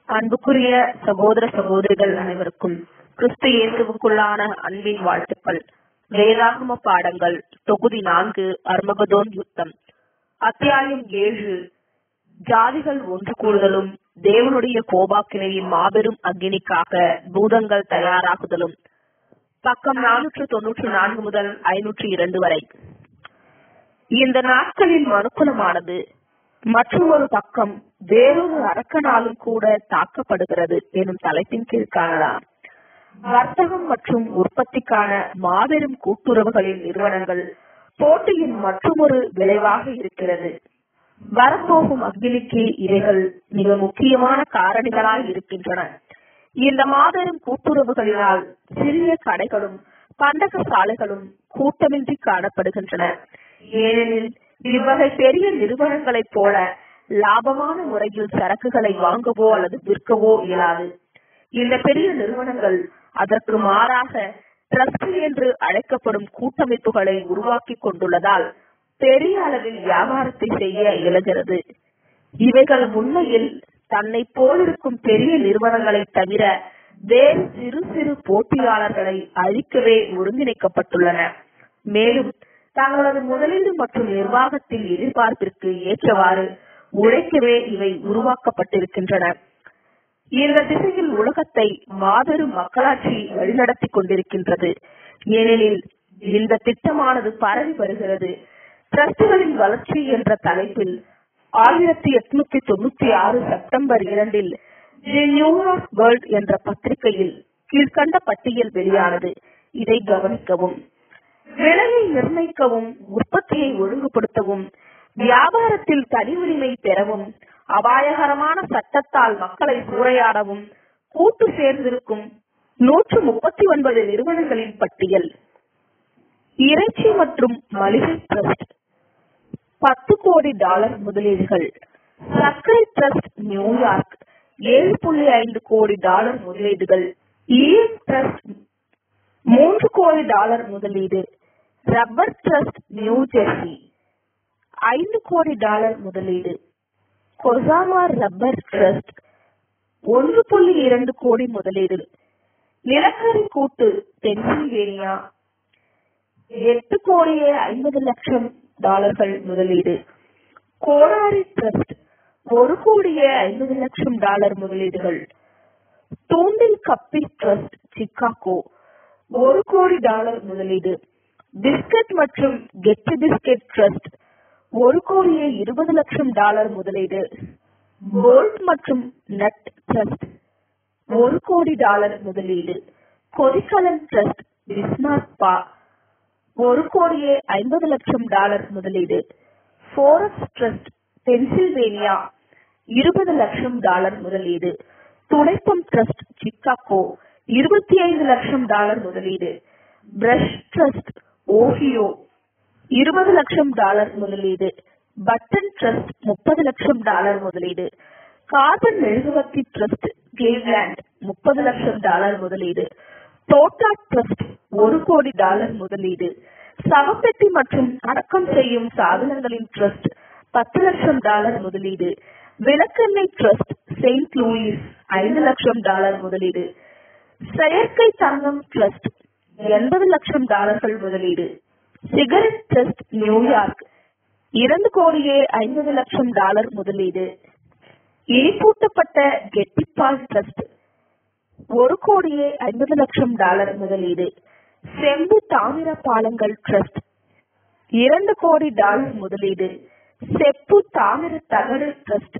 அன்புக்குரிய சகோதர சகோதரிகள் அனைவருக்கும் கிறிஸ்து இயேசுவுக்குள்ளான அன்பின் வாழ்த்துக்கள் வேதாகம பாடங்கள் தொகுதி நான்கு அர்மகதோன் யுத்தம் அத்தியாயம் ஏழு ஜாதிகள் ஒன்று கூடுதலும் தேவனுடைய கோபாக்கினையின் மாபெரும் அக்னிக்காக பூதங்கள் தயாராகுதலும் பக்கம் நானூற்று தொன்னூற்று நான்கு முதல் ஐநூற்று இரண்டு வரை இந்த நாட்களில் மனுக்குலமானது மற்றொரு பக்கம் வேறொரு அரக்கனாலும் கூட தாக்கப்படுகிறது எனும் தலைப்பின் கீழ் காணலாம் வர்த்தகம் மற்றும் உற்பத்திக்கான மாபெரும் கூட்டுறவுகளின் நிறுவனங்கள் போட்டியின் மற்றொரு விளைவாக இருக்கிறது வரப்போகும் அக்னிக்கு இவைகள் மிக முக்கியமான காரணிகளாய் இருக்கின்றன இந்த மாபெரும் கூட்டுறவுகளினால் சிறிய கடைகளும் பண்டக சாலைகளும் கூட்டமின்றி காணப்படுகின்றன ஏனெனில் இவ்வகை பெரிய நிறுவனங்களைப் போல லாபமான முறையில் சரக்குகளை வாங்கவோ அல்லது விற்கவோ இயலாது இந்த பெரிய நிறுவனங்கள் அதற்கு மாறாக ட்ரஸ்ட் என்று அழைக்கப்படும் கூட்டமைப்புகளை உருவாக்கி கொண்டுள்ளதால் பெரிய அளவில் வியாபாரத்தை செய்ய இயலுகிறது இவைகள் உண்மையில் தன்னை போலிருக்கும் பெரிய நிறுவனங்களை தவிர வேறு சிறு சிறு போட்டியாளர்களை அழிக்கவே ஒருங்கிணைக்கப்பட்டுள்ளன மேலும் தங்களது முதலீடு மற்றும் நிர்வாகத்தில் எதிர்பார்ப்பிற்கு ஏற்றவாறு உழைக்கவே இவை உருவாக்கப்பட்டிருக்கின்றன இந்த திசையில் உலகத்தை மாபெரும் மக்களாட்சி வழிநடத்தி கொண்டிருக்கின்றது ஏனெனில் இந்த திட்டமானது பரவி வருகிறது டிரஸ்டுகளின் வளர்ச்சி என்ற தலைப்பில் ஆயிரத்தி எட்நூத்தி தொண்ணூத்தி ஆறு செப்டம்பர் இரண்டில் தி நியூயார்க் வேர்ல்ட் என்ற பத்திரிகையில் கீழ்கண்ட பட்டியல் வெளியானது இதை கவனிக்கவும் விலையை நிர்ணயிக்கவும் உற்பத்தியை ஒழுங்குபடுத்தவும் வியாபாரத்தில் தனி உரிமை பெறவும் அபாயகரமான சட்டத்தால் மக்களை சூறையாடவும் கூட்டு சேர்ந்திருக்கும் நூற்று முப்பத்தி ஒன்பது நிறுவனங்களின் பட்டியல் இறைச்சி மற்றும் மளிகை ட்ரஸ்ட் பத்து கோடி டாலர் முதலீடுகள் சர்க்கரை ட்ரஸ்ட் நியூயார்க் ஏழு புள்ளி ஐந்து கோடி டாலர் முதலீடுகள் இஎம் ட்ரஸ்ட் மூன்று கோடி டாலர் முதலீடு ரப்பர் ட்ரஸ்ட் நியூ ஜெர்சி ஐந்து கோடி டாலர் முதலீடு கொசாமா ரப்பர் ட்ரஸ்ட் ஒன்று புள்ளி இரண்டு கோடி முதலீடு நிலக்கரி கூட்டு பென்சில்வேனியா எட்டு கோடியே ஐம்பது லட்சம் டாலர்கள் முதலீடு கோடாரி ட்ரஸ்ட் ஒரு கோடியே ஐம்பது லட்சம் டாலர் முதலீடுகள் தூண்டில் கப்பி ட்ரஸ்ட் சிக்காகோ ஒரு கோடி டாலர் முதலீடு பிஸ்கட் மற்றும் கெட்டி பிஸ்கட் ட்ரஸ்ட் ஒரு கோடியே இருபது லட்சம் டாலர் முதலீடு போல்ட் மற்றும் நட் ட்ரஸ்ட் ஒரு கோடி டாலர் முதலீடு கொதிக்கலன் ட்ரஸ்ட் பிஸ்மார்க் பா ஒரு கோடியே ஐம்பது லட்சம் டாலர் முதலீடு போரஸ் ட்ரஸ்ட் பென்சில்வேனியா இருபது லட்சம் டாலர் முதலீடு துடைப்பம் ட்ரஸ்ட் சிக்காகோ இருபத்தி ஐந்து லட்சம் டாலர் முதலீடு பிரஷ் ட்ரஸ்ட் ஓஹியோ இருபது லட்சம் டாலர் முதலீடு பட்டன் ட்ரஸ்ட் முப்பது லட்சம் டாலர் முதலீடு கார்பன் மெழுகுவர்த்தி ட்ரஸ்ட் கிளீவ்லாண்ட் முப்பது லட்சம் டாலர் முதலீடு டோட்டா ட்ரஸ்ட் ஒரு கோடி டாலர் முதலீடு சவப்பெட்டி மற்றும் அடக்கம் செய்யும் சாதனங்களின் ட்ரஸ்ட் பத்து லட்சம் டாலர் முதலீடு விளக்கெண்ணெய் ட்ரஸ்ட் செயின்ட் லூயிஸ் ஐந்து லட்சம் டாலர் முதலீடு செயற்கை தங்கம் ட்ரஸ்ட் எண்பது லட்சம் டாலர்கள் முதலீடு சிகரெட் ட்ரஸ்ட் நியூயார்க் இரண்டு கோடியே ஐம்பது லட்சம் டாலர் முதலீடு இனிப்பூட்டப்பட்ட கெட்டிப்பால் ட்ரஸ்ட் ஒரு கோடியே ஐம்பது லட்சம் டாலர் முதலீடு செம்பு தாமிர பாலங்கள் ட்ரஸ்ட் இரண்டு கோடி டாலர் முதலீடு செப்பு தாமிர தகடு ட்ரஸ்ட்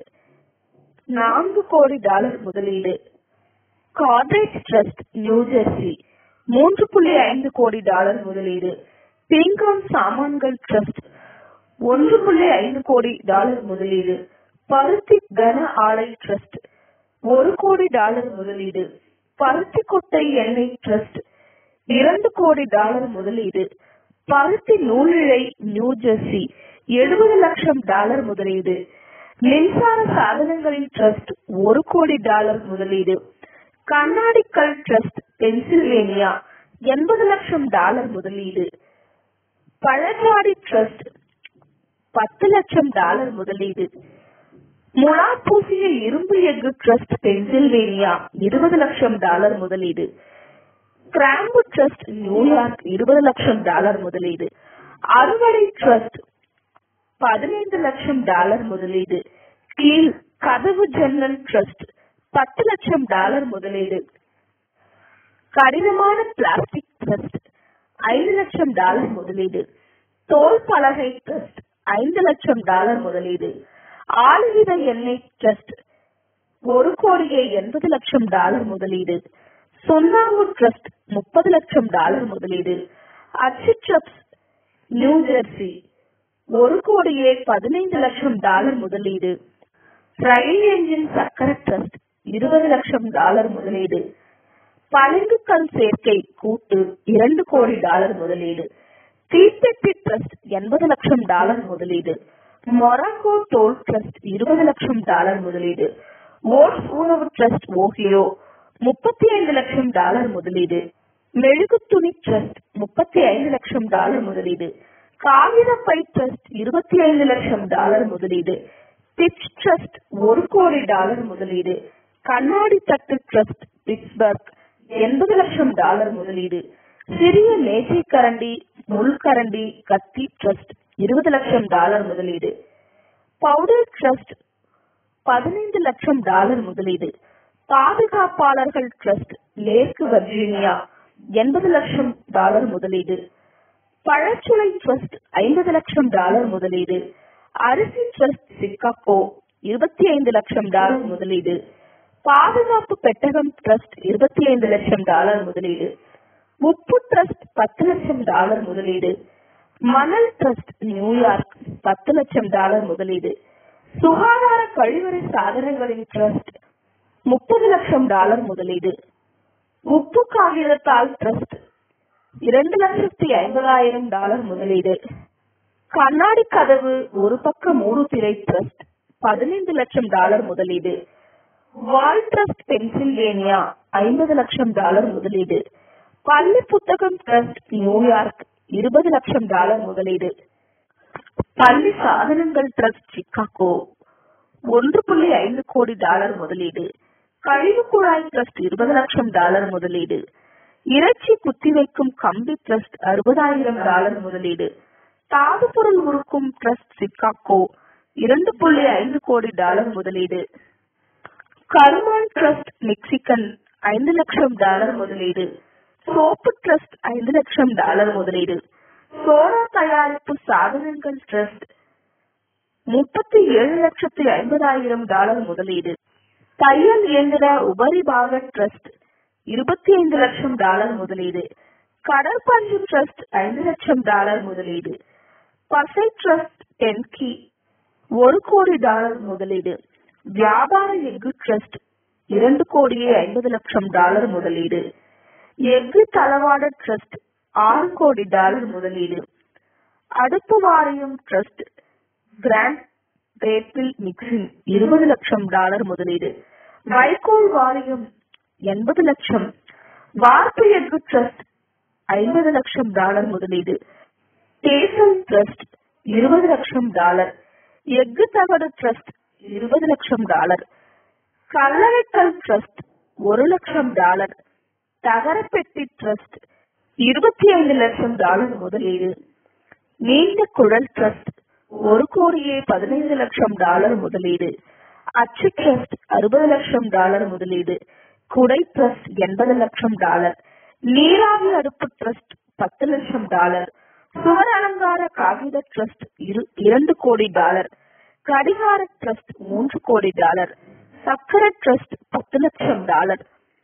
நான்கு கோடி டாலர் முதலீடு கார்பரேட் ட்ரஸ்ட் நியூ ஜெர்சி மூன்று புள்ளி ஐந்து கோடி டாலர் முதலீடு பீங்கான் சாமான்கள் ட்ரஸ்ட் ஒன்று புள்ளி ஐந்து கோடி டாலர் முதலீடு பருத்தி கன ஆலை ட்ரஸ்ட் ஒரு கோடி டாலர் முதலீடு பருத்தி கொட்டை எண்ணெய் ட்ரஸ்ட் இரண்டு கோடி டாலர் முதலீடு பருத்தி நூலிழை நியூ ஜெர்சி எழுபது லட்சம் டாலர் முதலீடு மின்சார சாதனங்களின் ட்ரஸ்ட் ஒரு கோடி டாலர் முதலீடு கண்ணாடிக்கல் ட்ரஸ்ட் பென்சில்வேனியா எண்பது லட்சம் டாலர் முதலீடு பழச்சாடி ட்ரஸ்ட் பத்து லட்சம் டாலர் முதலீடு முலா பூசிய இரும்பு எஃகு ட்ரஸ்ட் பென்சில்வேனியா இருபது லட்சம் டாலர் முதலீடு கிராம்பு ட்ரஸ்ட் நியூயார்க் இருபது லட்சம் டாலர் முதலீடு அறுவடை ட்ரஸ்ட் பதினைந்து லட்சம் டாலர் முதலீடு கீழ் கதவு ஜன்னல் ட்ரஸ்ட் பத்து லட்சம் டாலர் முதலீடு கடினமான பிளாஸ்டிக் ட்ரஸ்ட் ஐந்து லட்சம் டாலர் முதலீடு தோல் பலகை ட்ரஸ்ட் ஐந்து லட்சம் டாலர் முதலீடு ஆளுகிற எண்ணெய் ட்ரஸ்ட் ஒரு கோடியே எண்பது லட்சம் டாலர் முதலீடு சுண்ணாம்பு ட்ரஸ்ட் முப்பது லட்சம் டாலர் முதலீடு அச்சு ட்ரஸ்ட் நியூ ஜெர்சி ஒரு கோடியே பதினைந்து லட்சம் டாலர் முதலீடு ரயில் என்ஜின் சக்கர ட்ரஸ்ட் இருபது லட்சம் டாலர் முதலீடு பளிங்குக்கல் சேர்க்கை கூட்டு இரண்டு கோடி டாலர் முதலீடு தீப்பெட்டி ட்ரஸ்ட் எண்பது லட்சம் டாலர் முதலீடு மொராக்கோ டோல் ட்ரஸ்ட் இருபது லட்சம் டாலர் முதலீடு ஓட்ஸ் உணவு ட்ரஸ்ட் ஓஹியோ முப்பத்தி ஐந்து லட்சம் டாலர் முதலீடு மெழுகு துணி ட்ரஸ்ட் முப்பத்தி ஐந்து லட்சம் டாலர் முதலீடு காகிதப்பை ட்ரஸ்ட் இருபத்தி ஐந்து லட்சம் டாலர் முதலீடு பிட்ச் ட்ரஸ்ட் ஒரு கோடி டாலர் முதலீடு கண்ணாடி தட்டு ட்ரஸ்ட் பிட்ஸ்பர்க் எண்பது லட்சம் டாலர் முதலீடு சிறிய மேஜை கரண்டி முள்கரண்டி கத்தி ட்ரஸ்ட் இருபது லட்சம் டாலர் முதலீடு பவுடர் ட்ரஸ்ட் பதினைந்து லட்சம் டாலர் முதலீடு பாதுகாப்பாளர்கள் ட்ரஸ்ட் மேற்கு வர்ஜீனியா எண்பது லட்சம் டாலர் முதலீடு பழச்சுளை ட்ரஸ்ட் ஐம்பது லட்சம் டாலர் முதலீடு அரிசி ட்ரஸ்ட் சிக்காகோ இருபத்தி ஐந்து லட்சம் டாலர் முதலீடு பாதுகாப்பு பெட்டகம் ட்ரஸ்ட் இருபத்தி ஐந்து லட்சம் டாலர் முதலீடு உப்பு ட்ரஸ்ட் பத்து லட்சம் டாலர் முதலீடு மணல் ட்ரஸ்ட் நியூயார்க் பத்து லட்சம் டாலர் முதலீடு சுகாதார கழிவறை சாதனங்களின் ட்ரஸ்ட் முப்பது லட்சம் டாலர் முதலீடு உப்பு காகிதத்தால் ட்ரஸ்ட் இரண்டு லட்சத்தி ஐம்பதாயிரம் டாலர் முதலீடு கண்ணாடி கதவு ஒரு பக்க மூடு திரை ட்ரஸ்ட் பதினைந்து லட்சம் டாலர் முதலீடு வால் ட்ரஸ்ட் பென்சில்வேனியா ஐம்பது லட்சம் டாலர் முதலீடு பள்ளி புத்தகம் ட்ரஸ்ட் நியூயார்க் இருபது லட்சம் டாலர் முதலீடு பள்ளி சாதனங்கள் ட்ரஸ்ட் சிக்காகோ ஒன்று புள்ளி ஐந்து கோடி டாலர் முதலீடு கழிவு குழாய் ட்ரஸ்ட் இருபது லட்சம் டாலர் முதலீடு இறைச்சி குத்தி வைக்கும் கம்பி ட்ரஸ்ட் அறுபதாயிரம் டாலர் முதலீடு தாது பொருள் உருக்கும் ட்ரஸ்ட் சிக்காகோ இரண்டு புள்ளி ஐந்து கோடி டாலர் முதலீடு கருமான் ட்ரஸ்ட் மெக்சிகன் ஐந்து லட்சம் டாலர் முதலீடு சோப்பு ட்ரஸ்ட் ஐந்து லட்சம் டாலர் முதலீடு சோடா தயாரிப்பு சாதனங்கள் ட்ரஸ்ட் முப்பத்தி ஏழு லட்சத்தி ஐம்பதாயிரம் டாலர் முதலீடு தையல் இயந்திர உபரிபாக ட்ரஸ்ட் இருபத்தி ஐந்து லட்சம் டாலர் முதலீடு கடற்பஞ்சு ட்ரஸ்ட் ஐந்து லட்சம் டாலர் முதலீடு பசை ட்ரஸ்ட் டென்கி ஒரு கோடி டாலர் முதலீடு வியாபார எஃகு ட்ரஸ்ட் இரண்டு கோடியே ஐம்பது லட்சம் டாலர் முதலீடு எஃகு தளவாட ட்ரஸ்ட் ஆறு கோடி டாலர் முதலீடு அடுப்பு வாரியம் ட்ரஸ்ட் கிராண்ட் ரேப்பிள் மிக்சிங் இருபது லட்சம் டாலர் முதலீடு வைகோல் வாரியம் எண்பது லட்சம் வார்ப்பு எஃகு ட்ரஸ்ட் ஐம்பது லட்சம் டாலர் முதலீடு தேசல் ட்ரஸ்ட் இருபது லட்சம் டாலர் எஃகு தகடு ட்ரஸ்ட் இருபது லட்சம் டாலர் கல்லறைக்கல் ட்ரஸ்ட் ஒரு லட்சம் டாலர் தகரப்பெட்டி ட்ரஸ்ட் இருபத்தி ஐந்து லட்சம் டாலர் முதலீடு நீண்ட குழல் ட்ரஸ்ட் ஒரு கோடியே பதினைந்து லட்சம் டாலர் முதலீடு அச்சு ட்ரஸ்ட் அறுபது லட்சம் டாலர் முதலீடு குடை ட்ரஸ்ட் எண்பது லட்சம் டாலர் நீராவி அடுப்பு ட்ரஸ்ட் பத்து லட்சம் டாலர் சுவர் அலங்கார காகித ட்ரஸ்ட் இரு- இரண்டு கோடி டாலர் கடிகார ட்ரஸ்ட் மூன்று கோடி டாலர் சக்கர ட்ரஸ்ட் பத்து லட்சம் டாலர்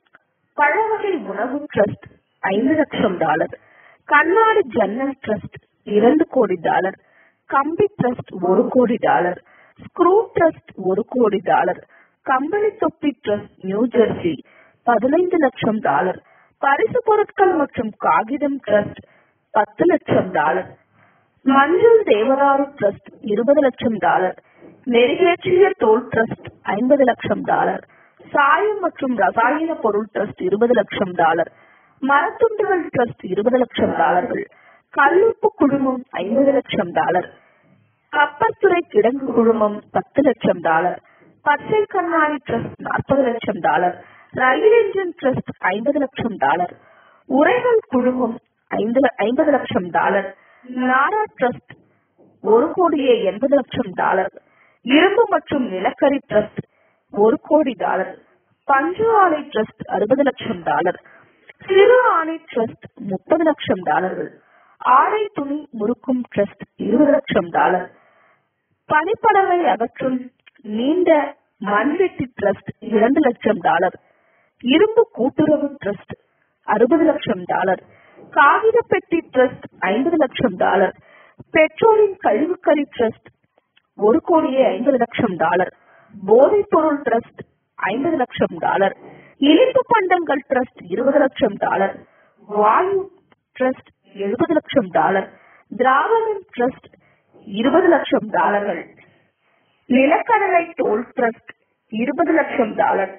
பழவகை உணவு ட்ரஸ்ட் ஐந்து லட்சம் டாலர் கண்ணாடி ஜன்னல் ட்ரஸ்ட் இரண்டு கோடி டாலர் கம்பி ட்ரஸ்ட் ஒரு கோடி டாலர் ஸ்க்ரூ ட்ரஸ்ட் ஒரு கோடி டாலர் கம்பளி தொப்பி ட்ரஸ்ட் நியூ ஜெர்சி பதினைந்து லட்சம் டாலர் பரிசு பொருட்கள் மற்றும் காகிதம் ட்ரஸ்ட் பத்து லட்சம் டாலர் மஞ்சள் தேவதாரு ட்ரஸ்ட் இருபது லட்சம் டாலர் நெருகேற்றிய தோல் ட்ரஸ்ட் ஐம்பது லட்சம் டாலர் சாயம் மற்றும் ரசாயன பொருள் ட்ரஸ்ட் இருபது லட்சம் டாலர் மரத்துண்டுகள் ட்ரஸ்ட் இருபது லட்சம் டாலர்கள் கல்லுப்பு குழுமம் ஐம்பது லட்சம் டாலர் கப்பற்துறை கிடங்கு குழுமம் பத்து லட்சம் டாலர் பச்சை கண்ணாடி ட்ரஸ்ட் நாற்பது லட்சம் டாலர் ரயில் என்ஜின் ட்ரஸ்ட் ஐம்பது லட்சம் டாலர் உரைகள் குழுமம் ஐந்து ஐம்பது லட்சம் டாலர் நாரா ட்ரஸ்ட் ஒரு கோடியே எண்பது லட்சம் டாலர் இரும்பு மற்றும் நிலக்கரி ட்ரஸ்ட் ஒரு கோடி டாலர் பஞ்சு ஆலை ட்ரஸ்ட் அறுபது லட்சம் டாலர் சிறு ஆணை ட்ரஸ்ட் முப்பது லட்சம் டாலர்கள் ஆடை துணி முறுக்கும் ட்ரஸ்ட் இருபது லட்சம் டாலர் பனிப்படவை அகற்றும் நீண்ட மண்வெட்டி ட்ரஸ்ட் இரண்டு லட்சம் டாலர் இரும்பு கூட்டுறவு ட்ரஸ்ட் அறுபது லட்சம் டாலர் காகித பெட்டி ட்ரஸ்ட் ஐம்பது லட்சம் டாலர் பெட்ரோலின் கழிவுக்கரி ட்ரஸ்ட் ஒரு கோடியே ஐம்பது லட்சம் டாலர் போதைப் பொருள் ட்ரஸ்ட் ஐம்பது லட்சம் டாலர் இனிப்பு பண்டங்கள் ட்ரஸ்ட் இருபது லட்சம் டாலர் வாயு ட்ரஸ்ட் எழுபது லட்சம் டாலர் திராவணம் ட்ரஸ்ட் இருபது லட்சம் டாலர்கள் நிலக்கடலை டோல் ட்ரஸ்ட் இருபது லட்சம் டாலர்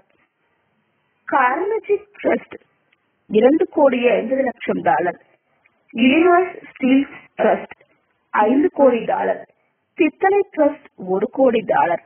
கார்னஜிக் ட்ரஸ்ட் இரண்டு கோடியே ஐம்பது லட்சம் டாலர் யூனிவர்ஸ் ஸ்டீல் ட்ரஸ்ட் ஐந்து கோடி டாலர் பித்தளை ட்ரஸ்ட் ஒரு கோடி டாலர்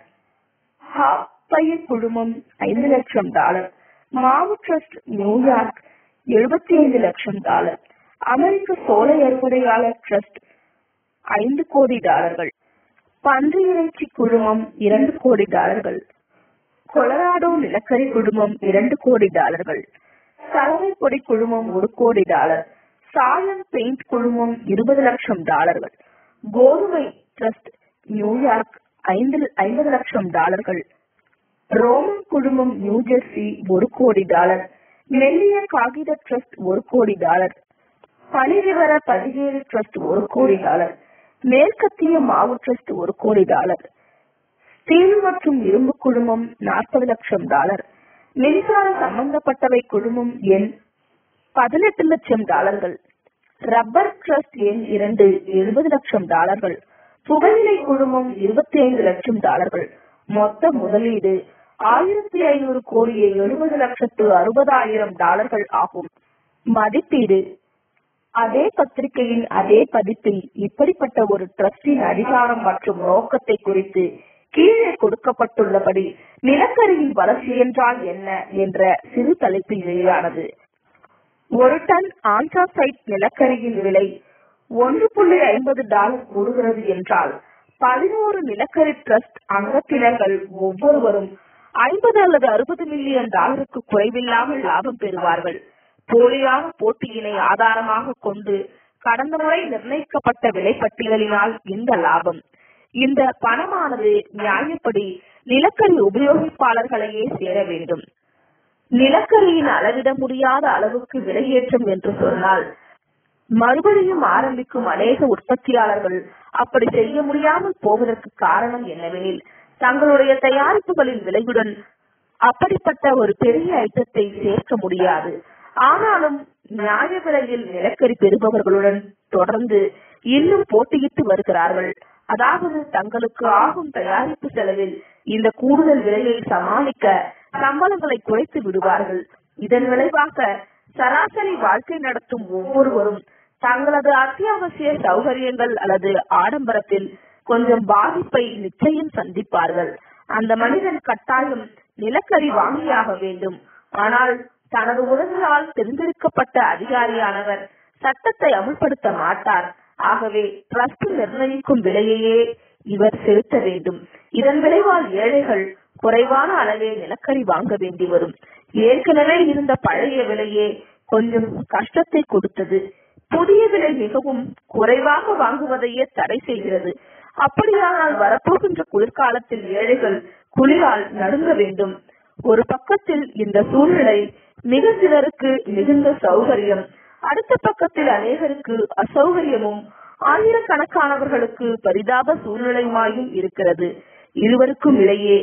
ஹாப்பைய குழுமம் ஐந்து லட்சம் டாலர் மாவு ட்ரஸ்ட் நியூயார்க் எழுபத்தி ஐந்து லட்சம் டாலர் அமெரிக்க சோலை அறுவடையாளர் ட்ரஸ்ட் ஐந்து கோடி டாலர்கள் பன்றி இறைச்சி குழுமம் இரண்டு கோடி டாலர்கள் கொலராடோ நிலக்கரி குழுமம் இரண்டு கோடி டாலர்கள் சலவை பொடி குழுமம் ஒரு கோடி டாலர் சாயம் பெயிண்ட் குழுமம் இருபது லட்சம் டாலர்கள் கோதுமை ட்ரஸ்ட் நியூயார்க் ஐந்து ஐம்பது லட்சம் டாலர்கள் ரோமன் குழுமம் நியூஜெர்சி ஒரு கோடி டாலர் மெல்லிய காகித ட்ரஸ்ட் ஒரு கோடி டாலர் பணிவிவர பதிவேறு ட்ரஸ்ட் ஒரு கோடி டாலர் மேற்கத்திய மாவு ட்ரஸ்ட் ஒரு கோடி டாலர் ஸ்டீல் மற்றும் இரும்பு குழுமம் நாற்பது லட்சம் டாலர் மின்சார சம்பந்தப்பட்டவை குழுமம் எண் பதினெட்டு லட்சம் டாலர்கள் ரப்பர் ட்ரஸ்ட் எண் இரண்டு எழுபது லட்சம் டாலர்கள் புகையிலை குழுமம் இருபத்தி ஐந்து லட்சம் டாலர்கள் மொத்த முதலீடு ஆயிரத்தி ஐநூறு கோடியே எழுபது லட்சத்து அறுபதாயிரம் டாலர்கள் ஆகும் மதிப்பீடு அதே பத்திரிகையின் அதே பதிப்பில் இப்படிப்பட்ட ஒரு டிரஸ்டின் அதிகாரம் மற்றும் நோக்கத்தை குறித்து கீழே கொடுக்கப்பட்டுள்ளபடி நிலக்கரியின் வளர்ச்சி என்றால் என்ன என்ற சிறு தலைப்பில் வெளியானது ஒரு டன் ஆன்சாசைட் நிலக்கரியின் விலை ஒன்று புள்ளி ஐம்பது டாலர் கூடுகிறது என்றால் பதினோரு நிலக்கரி டிரஸ்ட் அங்கத்தினர்கள் ஒவ்வொருவரும் ஐம்பது அல்லது அறுபது மில்லியன் டாலருக்கு குறைவில்லாமல் லாபம் பெறுவார்கள் போலியான போட்டியினை ஆதாரமாக கொண்டு கடந்த முறை நிர்ணயிக்கப்பட்ட விலை பட்டியலினால் இந்த லாபம் இந்த பணமானது நியாயப்படி நிலக்கரி உபயோகிப்பாளர்களையே சேர வேண்டும் நிலக்கரியின் அளவிட முடியாத அளவுக்கு விலையேற்றம் என்று சொன்னால் மறுபடியும் ஆரம்பிக்கும் அநேக உற்பத்தியாளர்கள் அப்படி செய்ய முடியாமல் போவதற்கு காரணம் என்னவெனில் தங்களுடைய தயாரிப்புகளின் விலையுடன் அப்படிப்பட்ட ஒரு பெரிய ஐட்டத்தை சேர்க்க முடியாது ஆனாலும் நியாய விலையில் நிலக்கரி பெறுபவர்களுடன் தொடர்ந்து இன்னும் போட்டியிட்டு வருகிறார்கள் அதாவது தங்களுக்கு ஆகும் தயாரிப்பு செலவில் இந்த கூடுதல் விலையை சமாளிக்க சம்பளங்களை குறைத்து விடுவார்கள் இதன் விளைவாக சராசரி வாழ்க்கை நடத்தும் ஒவ்வொருவரும் தங்களது அத்தியாவசிய சௌகரியங்கள் அல்லது ஆடம்பரத்தில் கொஞ்சம் பாதிப்பை நிச்சயம் சந்திப்பார்கள் அந்த மனிதன் கட்டாயம் நிலக்கரி வாங்கியாக வேண்டும் ஆனால் தனது உதவியால் தெரிந்தெடுக்கப்பட்ட அதிகாரியானவர் சட்டத்தை அமுல்படுத்த மாட்டார் ஆகவே டிரஸ்ட் நிர்ணயிக்கும் விலையையே இவர் செலுத்த வேண்டும் இதன் விளைவால் ஏழைகள் குறைவான அளவே நிலக்கரி வாங்க வேண்டி வரும் ஏற்கனவே இருந்த பழைய விலையே கொஞ்சம் கஷ்டத்தை கொடுத்தது புதிய விலை மிகவும் குறைவாக வாங்குவதையே தடை செய்கிறது அப்படியானால் வரப்போகின்ற குளிர்காலத்தில் ஏழைகள் குளிரால் நடுங்க வேண்டும் ஒரு பக்கத்தில் இந்த சூழ்நிலை மிக சிலருக்கு மிகுந்த சௌகரியம் அடுத்த பக்கத்தில் அநேகருக்கு அசௌகரியமும் ஆயிரக்கணக்கானவர்களுக்கு பரிதாப சூழ்நிலையுமாயும் இருக்கிறது இருவருக்கும் இடையே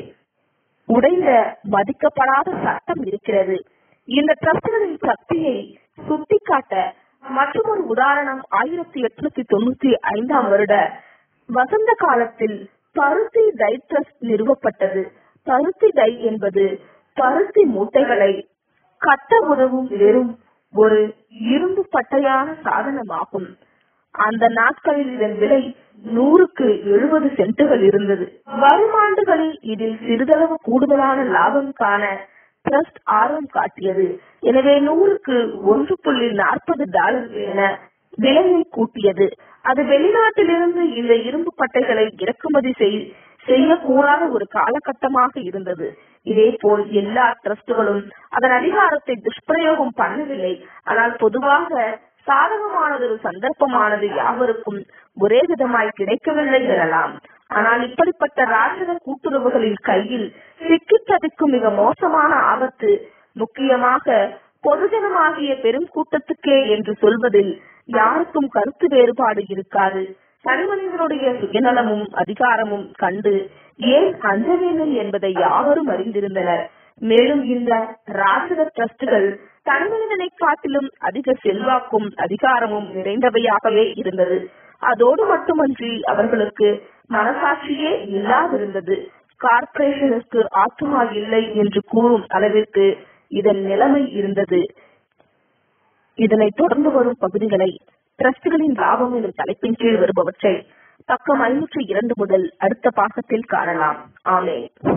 உடைந்த மதிக்கப்படாத சட்டம் இருக்கிறது இந்த டிரஸ்டுகளின் சக்தியை சுட்டிக்காட்ட மற்றொரு உதாரணம் ஆயிரத்தி எட்நூத்தி தொண்ணூத்தி ஐந்தாம் வருட வசந்த காலத்தில் பருத்தி டை ட்ரஸ்ட் நிறுவப்பட்டது பருத்தி டை என்பது பருத்தி மூட்டைகளை கட்ட உதவும் வெறும் ஒரு இரும்பு பட்டையான சாதனமாகும் அந்த நாட்களில் இதன் விலை நூறுக்கு எழுபது சென்ட்டுகள் இருந்தது வரும் ஆண்டுகளில் இதில் சிறிதளவு கூடுதலான லாபம் காண ட்ரஸ்ட் ஆர்வம் காட்டியது எனவே நூறுக்கு ஒன்று புள்ளி நாற்பது டாலர் என விலையை கூட்டியது அது வெளிநாட்டிலிருந்து இந்த இரும்பு பட்டைகளை இறக்குமதி செய் செய்யக்கூடாத ஒரு காலகட்டமாக இருந்தது இதே போல் எல்லா ட்ரஸ்டுகளும் அதன் அதிகாரத்தை துஷ்பிரயோகம் பண்ணவில்லை ஆனால் பொதுவாக சாதகமானதொரு சந்தர்ப்பமானது யாவருக்கும் ஒரே விதமாய் கிடைக்கவில்லை எனலாம் ஆனால் இப்படிப்பட்ட ராட்சத கூட்டுறவுகளின் கையில் சிக்கி தவிக்கும் மிக மோசமான ஆபத்து முக்கியமாக பொதுஜனமாகிய பெரும் கூட்டத்துக்கே என்று சொல்வதில் யாருக்கும் கருத்து வேறுபாடு இருக்காது தனிமனிதனுடைய சுயநலமும் அதிகாரமும் கண்டு ஏன் அஞ்ச வேண்டும் என்பதை யாவரும் அறிந்திருந்தனர் மேலும் இந்த ராட்சத ட்ரஸ்டுகள் தனிமனிதனை காட்டிலும் அதிக செல்வாக்கும் அதிகாரமும் நிறைந்தவையாகவே இருந்தது அதோடு மட்டுமன்றி அவர்களுக்கு மனசாட்சியே இல்லாதிருந்தது கார்ப்பரேஷனுக்கு ஆத்மா இல்லை என்று கூறும் அளவிற்கு இதன் நிலைமை இருந்தது இதனை தொடர்ந்து வரும் பகுதிகளை டிரஸ்டுகளின் லாபம் எனும் தலைப்பின் கீழ் வருபவற்றை பக்கம் ஐநூற்றி இரண்டு முதல் அடுத்த பாகத்தில் காணலாம் ஆமே